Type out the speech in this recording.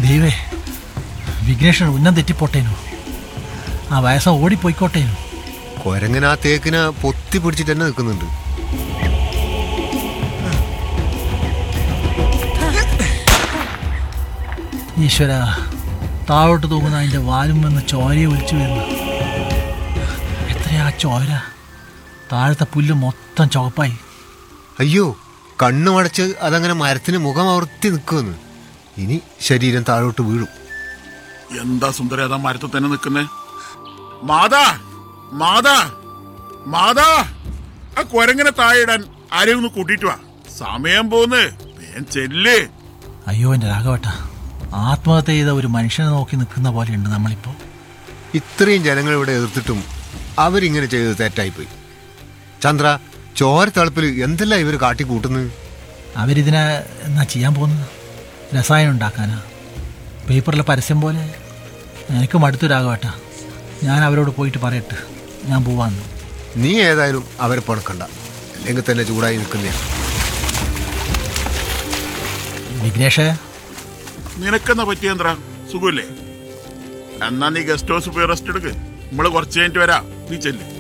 ദൈവേ വിഘ്നേഷൻ ഉന്നം തെറ്റിപ്പോട്ടേനു ആ വയസ്സ ഓടിപ്പോയിക്കോട്ടേനു കൊരങ്ങൻ ആ തേക്കിനെ പൊത്തി പിടിച്ചിട്ട് തന്നെ നിൽക്കുന്നുണ്ട് ഈശ്വര താഴോട്ട് തൂങ്ങുന്ന അതിൻ്റെ വാലും വന്ന് ചോരയെ ഒലിച്ചു വരുന്നു എത്രയാ ചോര താഴത്തെ പുല്ല് മൊത്തം ചുവപ്പായി അയ്യോ കണ്ണു മടച്ച് അതങ്ങനെ മരത്തിന് മുഖം അവർത്തി നിൽക്കുമെന്ന് ഇനി ശരീരം താഴോട്ട് വീഴും എന്താ സുന്ദര അതാ മരത്തിൽ തന്നെ നിൽക്കുന്നേ മാതാ മാതാ മാതാ ആ കൊരങ്ങനെ താഴെയിടാൻ ആരെയും ഒന്ന് കൂട്ടിയിട്ട് വാ സമയം പോന്ന് വേൻ ചെല്ല് അയ്യോ എൻ്റെ രാഘവട്ട ആത്മഹത്യ ചെയ്ത ഒരു മനുഷ്യനെ നോക്കി നിൽക്കുന്ന പോലെയുണ്ട് നമ്മളിപ്പോൾ ഇത്രയും ജനങ്ങൾ ഇവിടെ എതിർത്തിട്ടും അവരിങ്ങനെ ചെയ്തത് തെറ്റായിപ്പോയി ചന്ദ്ര ചോര തളപ്പിൽ എന്തെല്ലാം ഇവർ കാട്ടിക്കൂട്ടുന്നത് അവരിതിനെ എന്നാ ചെയ്യാൻ പോകുന്നത് രസായനം ഉണ്ടാക്കാനാ പേപ്പറിലെ പരസ്യം പോലെ എനിക്ക് മടുത്തു രാഘവട്ട ഞാൻ അവരോട് പോയിട്ട് പറയട്ടെ ഞാൻ പോവാന്ന് നീ ഏതായാലും അവരെ പണക്കണ്ട അല്ലെങ്കിൽ തന്നെ ചൂടായി നിൽക്കുന്നേ വിഘ്നേഷേ നിനക്കെന്നാ പറ്റിയെന്താ സുഖമില്ലേ എന്നാ നീ ഗസ്റ്റ് ഹൗസ് പോയി റെസ്റ്റ് എടുക്ക് നമ്മള് കുറച്ച് കഴിഞ്ഞിട്ട് വരാം നീ ചെല്ല്